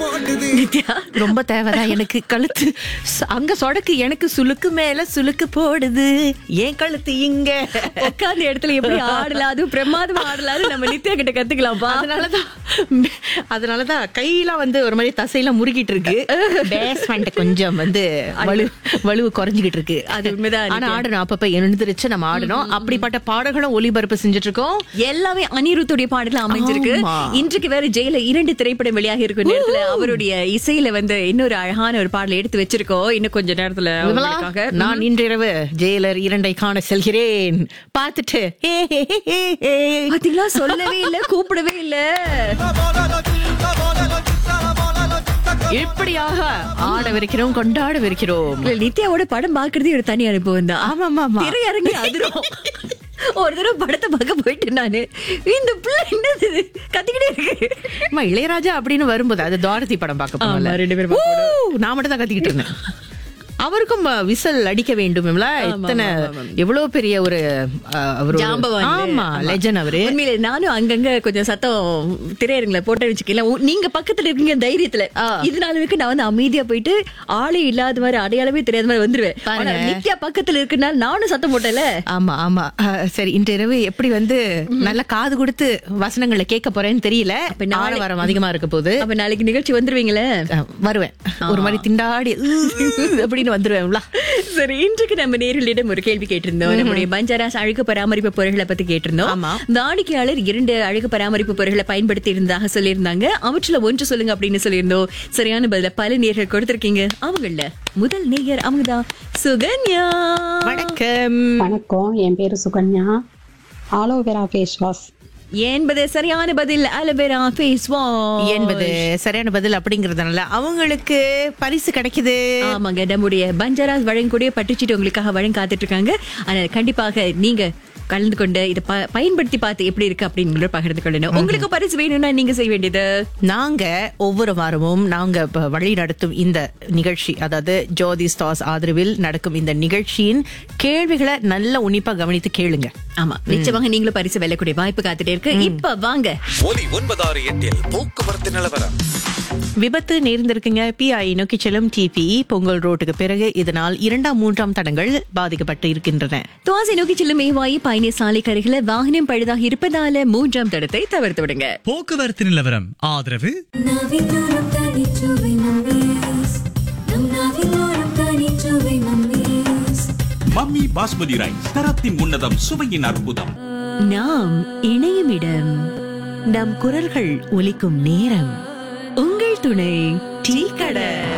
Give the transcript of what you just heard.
நித்யா ரொம்ப தேவைதான் எனக்கு கழுத்து ச- அங்க சொடக்கு எனக்கு சுளுக்கு மேல சுளுக்கு போடுது ஏன் கழுத்து இங்க உட்கார்ந்த இடத்துல எப்படி ஆடலாம் அதுவும் பிரமாதமா ஆடலாம் நம்ம நித்யா கிட்ட கத்துக்கலாம்ப்பா அதனாலதான் அதனாலதான் கையெல்லாம் வந்து ஒரு மாதிரி தசையெல்லாம் முறுகிட்டு இருக்கு பேஸ்மெண்ட் கொஞ்சம் வந்து வலு வலுவு குறைஞ்சிக்கிட்டு இருக்கு அது உண்மைதான், ஆனா நித்யா. ஆடணும் அப்பப்ப எழுந்திருச்சு நம்ம ஆடணும் அப்படிப்பட்ட பாடல்களும் ஒளிபரப்பு செஞ்சுட்டு இருக்கோம் எல்லாமே அனிருத்துடைய பாடல அமைஞ்சிருக்கு ஆமா. இன்றைக்கு வேற ஜெயில இரண்டு திரைப்படம் வெளியாக இருக்கும் நேரத்துல அவருடைய இசையில வந்து இன்னொரு அழகான ஒரு பாடல் எடுத்து வச்சிருக்கோம் இன்னும் கொஞ்ச நேரத்துல விமலா, உங்களுக்காக. நான் இன்றிரவு ஜெயிலர் இரண்டை காண செல்கிறேன் பார்த்துட்டு ஹே, ஹே, ஹே, ஹே, ஹே. பாத்தீங்களா சொல்லவே இல்ல கூப்பிடவே இல்ல இப்படியாக ஆட வைக்கிறோம் கொண்டாட வைக்கிறோம் இல்ல, நித்யாவோட படம் பாக்குறதே ஒரு தனி அனுபவம் தான் ஆமா ஆமா ஆமா திரையரங்கி அதிரும் ஒரு தடவை படத்தை பார்க்க போயிட்டு நானு இந்த பிள்ளை என்னது இது? கத்திக்கிட்டே இருக்கு அம்மா, இளையராஜா அப்படின்னு வரும்போது அது துவாரதி படம் பார்க்க ஆமா, போனோம்ல. ரெண்டு பேரும் ஊ, நான் மட்டும் தான் கத்திக்கிட்டு இருந்தேன் அவருக்கும் அஹ், விசில் அடிக்க வேண்டும் இவள இத்தனை எவ்வளவு பெரிய ஒரு அஹ், அவரு ஒரு- ஜாம்பவான் ஆமா லெஜன் அவரு உண்மையிலே நானும் அங்கங்க கொஞ்சம் சத்தம் திரையரங்குல போட்டு வச்சுக்கல உ- நீங்க பக்கத்துல இருக்கீங்க தைரியத்துல ஆ. இதனால வரைக்கும் நான் வந்து அமைதியா போயிட்டு ஆளே இல்லாத மாதிரி அடையாளமே தெரியாத மாதிரி வந்துருவேன் பாருங்க. ஆனா நித்யா பக்கத்துல இருக்குனால நானும் சத்தம் போட்டேன்ல ஆமா ஆமா அஹ், சரி இன்று இரவு எப்படி வந்து நல்ல காது கொடுத்து வசனங்களை கேட்க போறேன்னு தெரியல அப்ப நாளை- ஆரவாரம் அதிகமா இருக்க போது அப்ப நாளைக்கு நிகழ்ச்சி வந்துருவீங்களே அஹ், வருவேன் ஒரு மாதிரி திண்டாடி "உ, உ" அப்படின்னு வந்துருவேன்ல சரி இன்றைக்கு நம்ம நேரிலிடம் ஒரு கேள்வி கேட்டிருந்தோம் நம்முடைய பஞ்சாராஸ் அழகு பராமரிப்பு பொருட்களை பத்தி கேட்டிருந்தோம் ஆமா. வாடிக்கையாளர் இரண்டு அழகு பராமரிப்பு பொருட்களை பயன்படுத்தி இருந்ததாக சொல்லியிருந்தாங்க அவற்றுல ஒன்று சொல்லுங்க அப்படின்னு சொல்லியிருந்தோம் சரியான பதில பல நேர்கள் கொடுத்திருக்கீங்க அவங்கள முதல் நேயர் அவங்கதான் சுகன்யா வணக்கம் வணக்கம் என் பேரு சுகன்யா ஆலோவேரா ஃபேஸ் வாஷ் என்பது சரியான பதில் அலோவேரா ஃபேஸ் வாஷ் என்பது சரியான பதில் அப்படிங்கறதுனால அவங்களுக்கு பரிசு கிடைக்குது ஆமாங்க நம்முடைய பஞ்சாராஸ் வழங்கக்கூடிய பட்டுச்சீட்டு உங்களுக்காக வழங்க காத்துட்டு இருக்காங்க ஆனால் கண்டிப்பாக நீங்க கலந்து கொண்டு இதை ப- பயன்படுத்தி பார்த்து எப்படி இருக்கு அப்படின்னு பகிர்ந்து கொள்ளணும் உங்களுக்கு பரிசு வேணும்னா நீங்க செய்ய வேண்டியது நாங்க ஒவ்வொரு வாரமும் நாங்க இப்ப வழி நடத்தும் இந்த நிகழ்ச்சி அதாவது ஜோதி ஸ்டாஸ் ஆதரவில் நடக்கும் இந்த நிகழ்ச்சியின் கேள்விகளை நல்ல உன்னிப்பா கவனித்து கேளுங்க ஆமா நிச்சயமாக நீங்களும் பரிசு வெல்லக்கூடிய வாய்ப்பு காத்துட்டே இருக்கு இப்ப வாங்க ஒலி ஒன்பதாறு எட்டில் போக்குவரத்து நிலவரம் விபத்து நேர்ந்திருக்குங்க பிஐ நோக்கி செல்லும் டிபி பொங்கல் ரோட்டுக்கு பிறகு இதனால் இரண்டாம் மூன்றாம் தடங்கள் பாதிக்கப்பட்டு இருக்கின்றன துவாசி நோக்கி செல்லும் மேவாயி பயணி சாலை கருகில வாகனம் பழுதாக இருப்பதால மூன்றாம் தடத்தை தவிர்த்து விடுங்க போக்குவரத்து நிலவரம் ஆதரவு நாவிலோரம் தனிச்சுவை மம்மீஸ் நம் நாவிலோரம் தனிச்சுவை மம்மீஸ் மம்மி பாஸ்மதி ரைஸ் தரத்தின் உன்னதம் சுவையின் அற்புதம் நாம் இணையும் இடம் நம் குரல்கள் ஒலிக்கும் நேரம் உங்கள் துணை டீ கடை